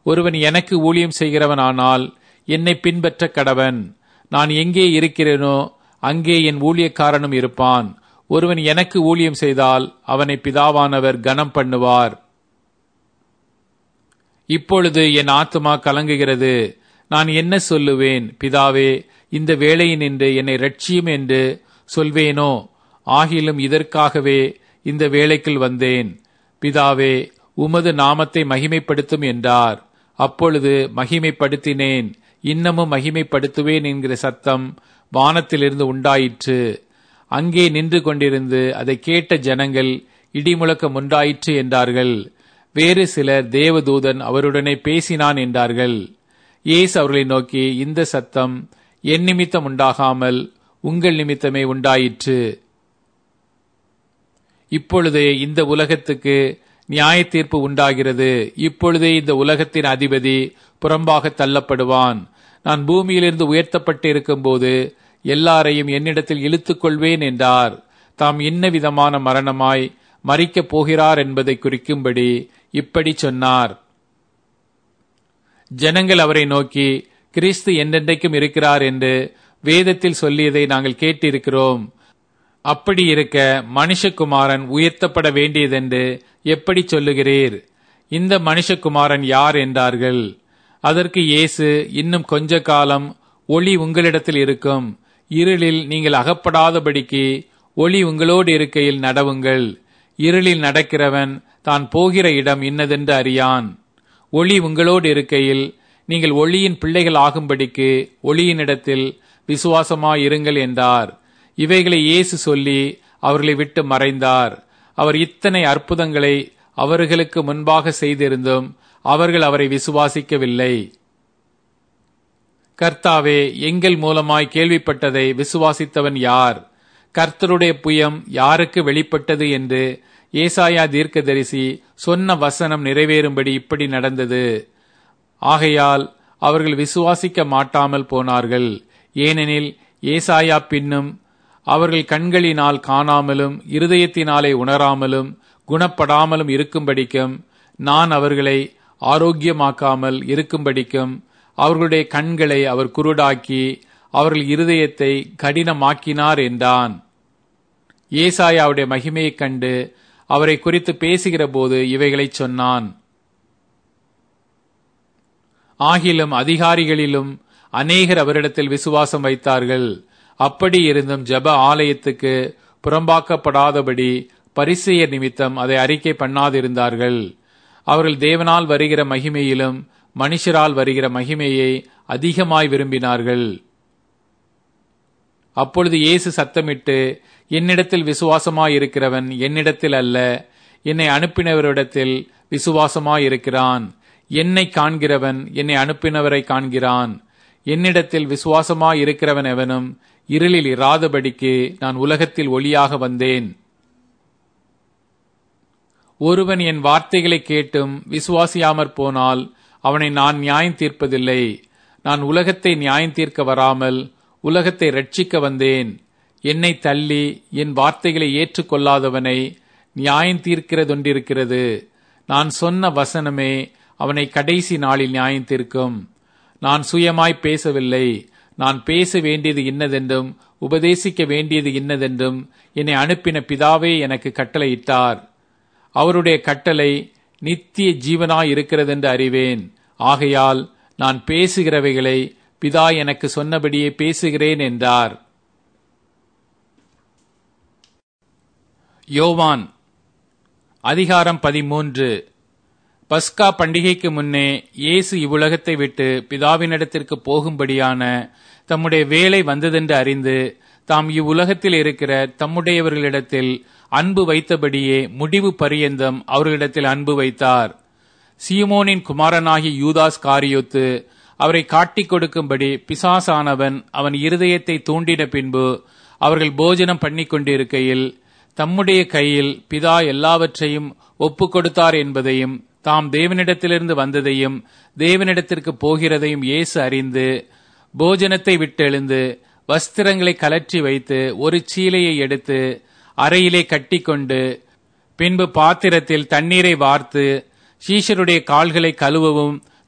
ஒருவன் எனக்கு ஊழியம் செய்கிறவனானால் என்னை பின்பற்ற கடவன் நான் எங்கே இருக்கிறேனோ அங்கே என் ஊழியக்காரனும் இருப்பான் ஒருவன் எனக்கு ஊழியம் செய்தால் அவனை பிதாவானவர் கனம் பண்ணுவார் இப்பொழுது என் ஆத்துமா கலங்குகிறது நான் என்ன சொல்லுவேன் பிதாவே இந்த வேளையினின்று என்னை ரட்சியும் என்று சொல்வேனோ ஆகிலும் இதற்காகவே இந்த வேலைக்குள் வந்தேன் பிதாவே உமது நாமத்தை மகிமைப்படுத்தும் என்றார் அப்பொழுது மகிமைப்படுத்தினேன் இன்னமும் மகிமைப்படுத்துவேன் என்கிற சத்தம் வானத்திலிருந்து உண்டாயிற்று அங்கே நின்று கொண்டிருந்து அதை கேட்ட ஜனங்கள் இடிமுழக்கம் உண்டாயிற்று என்றார்கள் வேறு சிலர் தேவதூதன் அவருடனே பேசினான் என்றார்கள் இயேசு அவர்களை நோக்கி இந்த சத்தம் என் நிமித்தம் உண்டாகாமல் உங்கள் நிமித்தமே உண்டாயிற்று இப்பொழுதே இந்த உலகத்துக்கு நியாய தீர்ப்பு உண்டாகிறது இப்பொழுதே இந்த உலகத்தின் அதிபதி புறம்பாக தள்ளப்படுவான் நான் பூமியிலிருந்து உயர்த்தப்பட்டு இருக்கும்போது எல்லாரையும் என்னிடத்தில் இழுத்துக் கொள்வேன் என்றார் தாம் என்ன விதமான மரணமாய் மறிக்கப் போகிறார் என்பதை குறிக்கும்படி இப்படி சொன்னார் ஜனங்கள் அவரை நோக்கி கிறிஸ்து என்றென்றைக்கும் இருக்கிறார் என்று வேதத்தில் சொல்லியதை நாங்கள் கேட்டிருக்கிறோம் அப்படி இருக்க மனுஷகுமாரன் உயர்த்தப்பட வேண்டியதென்று எப்படி சொல்லுகிறீர் இந்த மனுஷகுமாரன் யார் என்றார்கள் அதற்கு இயேசு இன்னும் கொஞ்ச காலம் ஒளி உங்களிடத்தில் இருக்கும் இருளில் நீங்கள் அகப்படாதபடிக்கு ஒளி உங்களோடு இருக்கையில் நடவுங்கள் இருளில் நடக்கிறவன் தான் போகிற இடம் இன்னதென்று அறியான் ஒளி உங்களோடு இருக்கையில் நீங்கள் ஒளியின் பிள்ளைகள் ஆகும்படிக்கு ஒளியினிடத்தில் விசுவாசமாயிருங்கள் என்றார் இவைகளை இயேசு சொல்லி அவர்களை விட்டு மறைந்தார் அவர் இத்தனை அற்புதங்களை அவர்களுக்கு முன்பாக செய்திருந்தும் அவர்கள் அவரை விசுவாசிக்கவில்லை கர்த்தாவே எங்கள் மூலமாய் கேள்விப்பட்டதை விசுவாசித்தவன் யார் கர்த்தருடைய புயம் யாருக்கு வெளிப்பட்டது என்று ஏசாயா தீர்க்கதரிசி சொன்ன வசனம் நிறைவேறும்படி இப்படி நடந்தது ஆகையால் அவர்கள் விசுவாசிக்க மாட்டாமல் போனார்கள் ஏனெனில் ஏசாயா பின்னும் அவர்கள் கண்களினால் காணாமலும் இருதயத்தினாலே உணராமலும் குணப்படாமலும் இருக்கும்படிக்கும் நான் அவர்களை ஆரோக்கியமாக்காமல் இருக்கும்படிக்கும் அவர்களுடைய கண்களை அவர் குருடாக்கி அவர்கள் இருதயத்தை கடினமாக்கினார் என்றான் ஏசாயாவுடைய மகிமையைக் கண்டு அவரை குறித்து பேசுகிற போது இவைகளைச் சொன்னான் ஆகிலும் அதிகாரிகளிலும் அநேகர் அவரிடத்தில் விசுவாசம் வைத்தார்கள் அப்படி இருந்தும் ஜப ஆலயத்துக்கு புறம்பாக்கப்படாதபடி பரிசெயர் நிமித்தம் அதை அறிக்கை பண்ணாதிருந்தார்கள் அவர்கள் தேவனால் வருகிற மகிமையிலும் மனுஷரால் வருகிற மகிமையை அதிகமாய் விரும்பினார்கள் அப்பொழுது இயேசு சத்தமிட்டு என்னிடத்தில் விசுவாசமாயிருக்கிறவன் என்னிடத்தில் அல்ல என்னை அனுப்பினவரிடத்தில் விசுவாசமாயிருக்கிறான் என்னை காண்கிறவன் என்னை அனுப்பினவரை காண்கிறான் என்னிடத்தில் விசுவாசமாயிருக்கிறவன் எவனும் இருளில் இராதபடிக்கு நான் உலகத்தில் ஒளியாக வந்தேன் ஒருவன் என் வார்த்தைகளை கேட்டும் விசுவாசியாமற் போனால் அவனை நான் நியாயம் தீர்ப்பதில்லை நான் உலகத்தை நியாயம் தீர்க்க வராமல் உலகத்தை ரட்சிக்க வந்தேன் என்னை தள்ளி என் வார்த்தைகளை ஏற்றுக்கொள்ளாதவனை நியாயம் தீர்க்கிறதொன்றிருக்கிறது நான் சொன்ன வசனமே அவனை கடைசி நாளில் நியாயம் தீர்க்கும் நான் சுயமாய் பேசவில்லை நான் பேச வேண்டியது இன்னதென்றும் உபதேசிக்க வேண்டியது இன்னதென்றும் என்னை அனுப்பின பிதாவே எனக்கு கட்டளையிட்டார் அவருடைய கட்டளை நித்திய ஜீவனாய் இருக்கிறதென்று அறிவேன் ஆகையால் நான் பேசுகிறவைகளை பிதா எனக்கு சொன்னபடியே பேசுகிறேன் என்றார் யோவான் அதிகாரம் பதிமூன்று பஸ்கா பண்டிகைக்கு முன்னே இயேசு இவ்வுலகத்தை விட்டு பிதாவினிடத்திற்கு போகும்படியான தம்முடைய வேலை வந்ததென்று அறிந்து தாம் இவ்வுலகத்தில் இருக்கிற தம்முடையவர்களிடத்தில் அன்பு வைத்தபடியே முடிவு பரியந்தம் அவர்களிடத்தில் அன்பு வைத்தார் சீமோனின் குமாரனாகிய யூதாஸ் காரியோத்து அவரை காட்டிக் கொடுக்கும்படி பிசாசானவன் அவன் இருதயத்தை தூண்டின பின்பு அவர்கள் போஜனம் பண்ணிக் கொண்டிருக்கையில் தம்முடைய கையில் பிதா எல்லாவற்றையும் ஒப்புக் கொடுத்தார் என்பதையும் தாம் தேவனிடத்திலிருந்து வந்ததையும் தேவனிடத்திற்கு போகிறதையும் இயேசு அறிந்து போஜனத்தை விட்டெழுந்து வஸ்திரங்களை கலற்றி வைத்து ஒரு சீலையை எடுத்து அறையிலே கட்டிக்கொண்டு பின்பு பாத்திரத்தில் தண்ணீரை வார்த்து சீஷருடைய கால்களை கழுவவும்